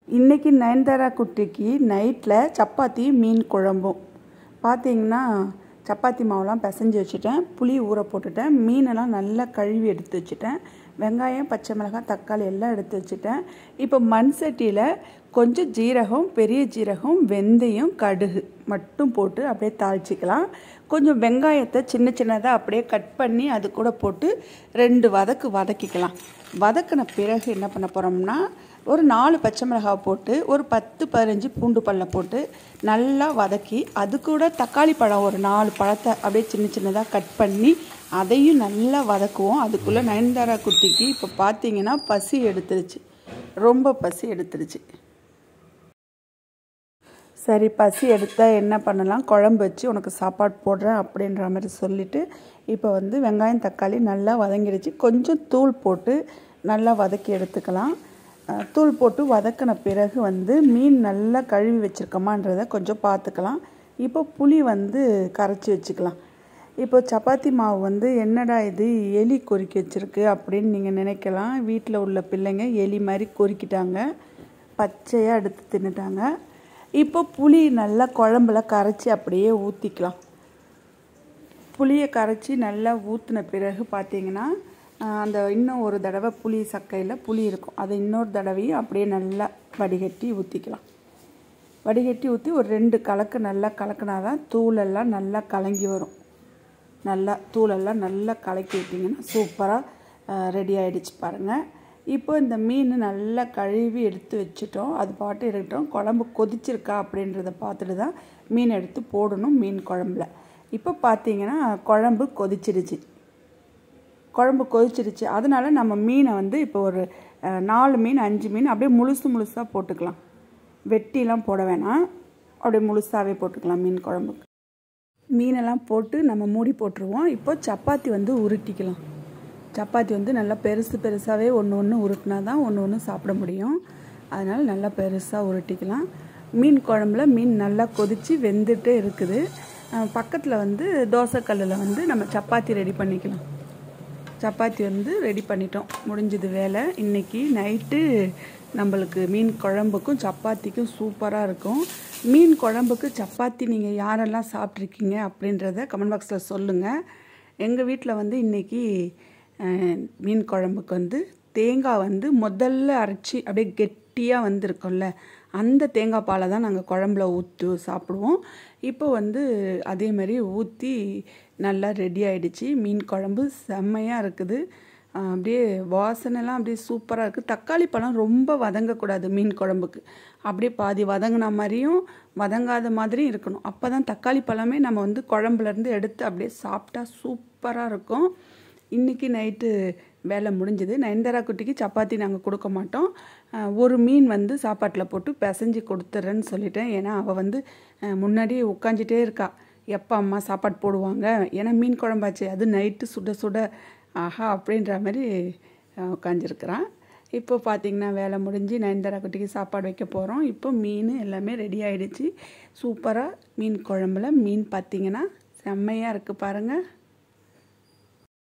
இன்றைக்கி நயன்தாரா குட்டிக்கு நைட்டில் சப்பாத்தி மீன் குழம்பும் பார்த்தீங்கன்னா சப்பாத்தி மாவுலாம் பிசைஞ்சு வச்சுட்டேன் புளி ஊற போட்டுட்டேன் மீனெல்லாம் நல்லா கழுவி எடுத்து வச்சுட்டேன் வெங்காயம் பச்சை மிளகாய் தக்காளி எல்லாம் எடுத்து வச்சுட்டேன் இப்போ மண் சட்டியில் கொஞ்சம் ஜீரகம் பெரிய ஜீரகம் வெந்தயம் கடுகு மட்டும் போட்டு அப்படியே தாளிச்சிக்கலாம் கொஞ்சம் வெங்காயத்தை சின்ன சின்னதாக அப்படியே கட் பண்ணி அது கூட போட்டு ரெண்டு வதக்கு வதக்கிக்கலாம் வதக்கின பிறகு என்ன பண்ண போகிறோம்னா ஒரு நாலு பச்சை மிளகாய் போட்டு ஒரு பத்து பதினஞ்சு பூண்டு பல்ல போட்டு நல்லா வதக்கி அது கூட தக்காளி பழம் ஒரு நாலு பழத்தை அப்படியே சின்ன சின்னதாக கட் பண்ணி அதையும் நல்லா வதக்குவோம் அதுக்குள்ளே நயன்தாரா குட்டிக்கு இப்போ பார்த்தீங்கன்னா பசி எடுத்துருச்சு ரொம்ப பசி எடுத்துருச்சு சரி பசி எடுத்தால் என்ன பண்ணலாம் குழம்பு வச்சு உனக்கு சாப்பாடு போடுறேன் அப்படின்ற மாதிரி சொல்லிவிட்டு இப்போ வந்து வெங்காயம் தக்காளி நல்லா வதங்கிடுச்சு கொஞ்சம் தூள் போட்டு நல்லா வதக்கி எடுத்துக்கலாம் தூள் போட்டு வதக்கின பிறகு வந்து மீன் நல்லா கழுவி வச்சுருக்கோமான்றதை கொஞ்சம் பார்த்துக்கலாம் இப்போ புளி வந்து கரைச்சி வச்சுக்கலாம் இப்போ சப்பாத்தி மாவு வந்து என்னடா இது எலி கொறிக்கி வச்சுருக்கு அப்படின்னு நீங்கள் நினைக்கலாம் வீட்டில் உள்ள பிள்ளைங்க எலி மாதிரி கொறிக்கிட்டாங்க பச்சையாக எடுத்து தின்னுட்டாங்க இப்போ புளி நல்லா குழம்புல கரைச்சி அப்படியே ஊற்றிக்கலாம் புளியை கரைச்சி நல்லா ஊற்றின பிறகு பார்த்தீங்கன்னா அந்த இன்னும் ஒரு தடவை புளி சக்கையில் புளி இருக்கும் அதை இன்னொரு தடவையும் அப்படியே நல்லா வடிகட்டி ஊற்றிக்கலாம் வடிகட்டி ஊற்றி ஒரு ரெண்டு கலக்கு நல்லா கலக்கினா தான் தூளெல்லாம் நல்லா கலங்கி வரும் நல்லா தூளெல்லாம் நல்லா கலக்கி விட்டிங்கன்னா சூப்பராக ரெடி ஆகிடுச்சு பாருங்கள் இப்போ இந்த மீன் நல்லா கழுவி எடுத்து வச்சுட்டோம் அது பாட்டு இருக்கட்டும் குழம்பு கொதிச்சிருக்கா அப்படின்றத பார்த்துட்டு தான் மீன் எடுத்து போடணும் மீன் குழம்புல இப்போ பார்த்தீங்கன்னா குழம்பு கொதிச்சிடுச்சு குழம்பு கொதிச்சிடுச்சு அதனால நம்ம மீனை வந்து இப்போ ஒரு நாலு மீன் அஞ்சு மீன் அப்படியே முழுசு முழுசாக போட்டுக்கலாம் வெட்டிலாம் போட வேணாம் அப்படியே முழுசாகவே போட்டுக்கலாம் மீன் குழம்புக்கு மீனெல்லாம் போட்டு நம்ம மூடி போட்டுருவோம் இப்போ சப்பாத்தி வந்து உருட்டிக்கலாம் சப்பாத்தி வந்து நல்லா பெருசு பெருசாகவே ஒன்று ஒன்று உருட்டினா தான் ஒன்று ஒன்று சாப்பிட முடியும் அதனால் நல்லா பெருசாக உருட்டிக்கலாம் மீன் குழம்புல மீன் நல்லா கொதித்து வெந்துட்டே இருக்குது பக்கத்தில் வந்து தோசைக்கல்லில் வந்து நம்ம சப்பாத்தி ரெடி பண்ணிக்கலாம் சப்பாத்தி வந்து ரெடி பண்ணிட்டோம் முடிஞ்சது வேலை இன்றைக்கி நைட்டு நம்மளுக்கு மீன் குழம்புக்கும் சப்பாத்திக்கும் சூப்பராக இருக்கும் மீன் குழம்புக்கு சப்பாத்தி நீங்கள் யாரெல்லாம் சாப்பிட்ருக்கீங்க அப்படின்றத கமெண்ட் பாக்ஸில் சொல்லுங்கள் எங்கள் வீட்டில் வந்து இன்றைக்கி மீன் குழம்புக்கு வந்து தேங்காய் வந்து முதல்ல அரைச்சி அப்படியே கெட்டியாக வந்திருக்கும்ல அந்த தேங்காய் பாலை தான் நாங்கள் குழம்புல ஊற்றி சாப்பிடுவோம் இப்போ வந்து அதே மாதிரி ஊற்றி நல்லா ரெடி ஆகிடுச்சு மீன் குழம்பு செம்மையாக இருக்குது அப்படியே வாசனைலாம் அப்படியே சூப்பராக இருக்குது தக்காளி பழம் ரொம்ப வதங்கக்கூடாது மீன் குழம்புக்கு அப்படியே பாதி வதங்கின மாதிரியும் வதங்காத மாதிரியும் இருக்கணும் அப்போ தான் தக்காளி பழமே நம்ம வந்து குழம்புலேருந்து எடுத்து அப்படியே சாப்பிட்டா சூப்பராக இருக்கும் இன்றைக்கி நைட்டு வேலை முடிஞ்சது நயன்தாரா குட்டிக்கு சப்பாத்தி நாங்கள் கொடுக்க மாட்டோம் ஒரு மீன் வந்து சாப்பாட்டில் போட்டு பிசைஞ்சு கொடுத்துட்றேன்னு சொல்லிட்டேன் ஏன்னா அவள் வந்து முன்னாடியே உட்காந்துட்டே இருக்கா எப்போ அம்மா சாப்பாடு போடுவாங்க ஏன்னா மீன் குழம்பாச்சு அது நைட்டு சுட சுட ஆஹா அப்படின்ற மாதிரி உட்காந்துருக்குறான் இப்போ பார்த்திங்கன்னா வேலை முடிஞ்சு நயன்தாரா குட்டிக்கு சாப்பாடு வைக்க போகிறோம் இப்போ மீன் எல்லாமே ரெடி ஆகிடுச்சு சூப்பராக மீன் குழம்புல மீன் பார்த்திங்கன்னா செம்மையாக இருக்குது பாருங்கள்